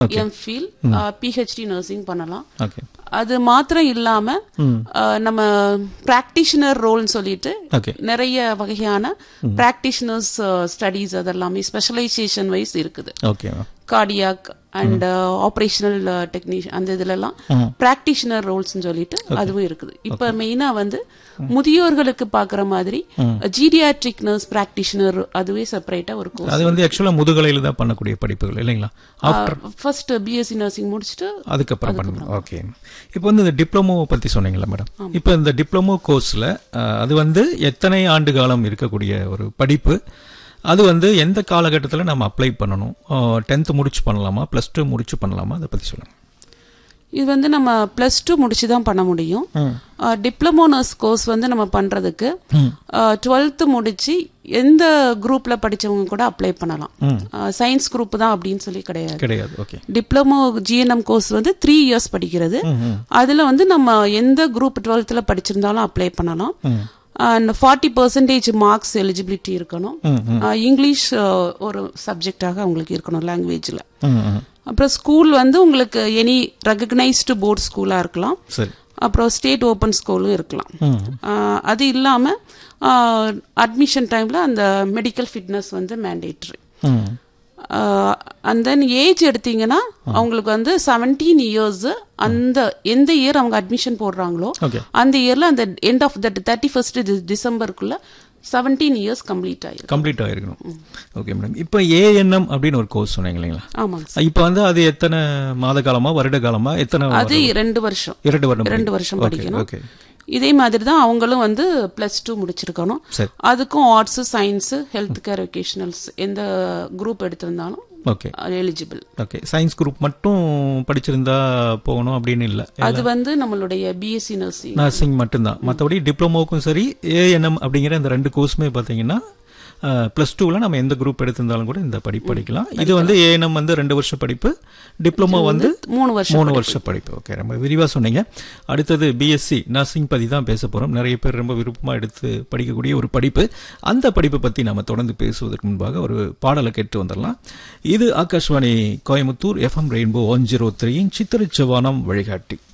MPhil PhD nursing பண்ணலாம் okay அது மாத்திரம் இல்லாம அஹ், நம்ம பிராக்டிஷனர் ரோல்னு சொல்லிட்டு ஓகே நிறைய வகையான பிராக்டிஷனர்ஸ் ஸ்டடீஸ் அதெல்லாமே ஸ்பெஷலைசேஷன் வைஸ் இருக்குது okay cardiac and operational technician அந்த இதுலலாம் பிராக்டிஷனர் ரோல்ஸ் சொல்லிட்டு அதுவும் இருக்குது இப்ப மெயினா வந்து முதியோர்களுக்கு பாக்குற மாதிரி ஜீடியாட்ரிக் நர்ஸ் பிராக்டிஷனர் அதுவே செப்பரேட்டா ஒரு கோர்ஸ் அது வந்து ஆக்சுவலா முதுகலையில தான் பண்ணக்கூடிய படிப்புகள் இல்லைங்களா ஆஃப்டர் ஃபர்ஸ்ட் பிஎஸ்சி நர்சிங் முடிச்சுட்டு அதுக்கப்புறம் பண்ணணும் ஓகே இப்போ வந்து இந்த டிப்ளமோ பத்தி சொன்னீங்களா மேடம் இப்போ இந்த டிப்ளமோ கோர்ஸ்ல அது வந்து எத்தனை ஆண்டு காலம் இருக்கக்கூடிய ஒரு படிப்பு அது வந்து எந்த காலகட்டத்தில் நம்ம அப்ளை பண்ணணும் டென்த் முடிச்சு பண்ணலாமா ப்ளஸ் டூ முடிச்சு பண்ணலாமா அதை பத்தி சொல்லுங்க இது வந்து நம்ம பிளஸ் டூ முடிச்சு தான் பண்ண முடியும் டிப்ளமோ நர்ஸ் கோர்ஸ் வந்து நம்ம பண்றதுக்கு டுவெல்த்து முடிச்சு எந்த குரூப்ல படிச்சவங்க கூட அப்ளை பண்ணலாம் சயின்ஸ் குரூப் தான் அப்படின்னு சொல்லி கிடையாது கிடையாது ஓகே டிப்ளமோ ஜிஎன்எம் கோர்ஸ் வந்து த்ரீ இயர்ஸ் படிக்கிறது அதுல வந்து நம்ம எந்த குரூப் டுவெல்த்தில் படிச்சிருந்தாலும் அப்ளை பண்ணலாம் and forty percentage marks eligibility இருக்கணும் அஹ், இங்கிலீஷ் அஹ், ஒரு சப்ஜெக்டாக உங்களுக்கு இருக்கணும் லாங்குவேஜில் அப்புறம் ஸ்கூல் வந்து உங்களுக்கு எனி ரெகக்னைஸ்டு போர்ட் ஸ்கூலாக இருக்கலாம் சரி அப்புறம் ஸ்டேட் ஓப்பன் ஸ்கூலும் இருக்கலாம் அஹ், அது இல்லாமல் அட்மிஷன் டைமில் அந்த மெடிக்கல் ஃபிட்னஸ் வந்து mandatory hmm and then age எடுத்தீங்கன்னா அவங்களுக்கு வந்து செவன்டீன் இயர்ஸ் அந்த எந்த இயர் அவங்க அட்மிஷன் போடுறாங்களோ ஓகே அந்த இயர்ல அந்த end of that thirty first டிசம்பருக்குள்ள செவன்டீன் இயர்ஸ் கம்ப்ளீட் ஆயிரும் கம்ப்ளீட் ஆயிருக்கணும் ஓகே மேடம் இப்போ ஏஎன்எம் அப்படின்னு ஒரு கோர்ஸ் சொன்னீங்க இல்லைங்களா ஆமாங்க சார் இப்போ வந்து அது எத்தனை மாத காலமா வருட காலமா எத்தனை அது ரெண்டு வருஷம் இரண்டு வருடம் ரெண்டு வருஷம் படிக்கணும் ஓகே இதே மாதிரி தான் அவங்களும் வந்து பிளஸ் டூ முடிச்சிருக்கணும் சரி அதுக்கும் arts science health care vocationals எந்த குரூப் எடுத்திருந்தாலும் okay eligible okay science group மட்டும் படிச்சிருந்தா போகணும் அப்படின்னு இல்லை அது வந்து நம்மளுடைய பிஎஸ்சி நர்சிங் நர்சிங் மட்டும்தான் மற்றபடி டிப்ளமோக்கும் சரி ஏஎன்எம் அப்படிங்கிற இந்த ரெண்டு கோர்ஸுமே பார்த்தீங்கன்னா ப்ளஸ் டூவில் நம்ம எந்த குரூப் எடுத்திருந்தாலும் கூட இந்த படிப்பு படிக்கலாம் இது வந்து ஏஎன்எம் வந்து ரெண்டு வருஷ படிப்பு டிப்ளமோ வந்து மூணு வருஷம் மூணு வருஷ படிப்பு ஓகே ரொம்ப விரிவாக சொன்னீங்க அடுத்தது பிஎஸ்சி நர்சிங் பற்றி தான் பேச போகிறோம் நிறைய பேர் ரொம்ப விருப்பமாக எடுத்து படிக்கக்கூடிய ஒரு படிப்பு அந்த படிப்பை பற்றி நம்ம தொடர்ந்து பேசுவதற்கு முன்பாக ஒரு பாடலை கேட்டு வந்துடலாம் இது Akashvani Coimbatore FM rainbow one zero த்ரீயின் சித்திரச்சவானம் வழிகாட்டி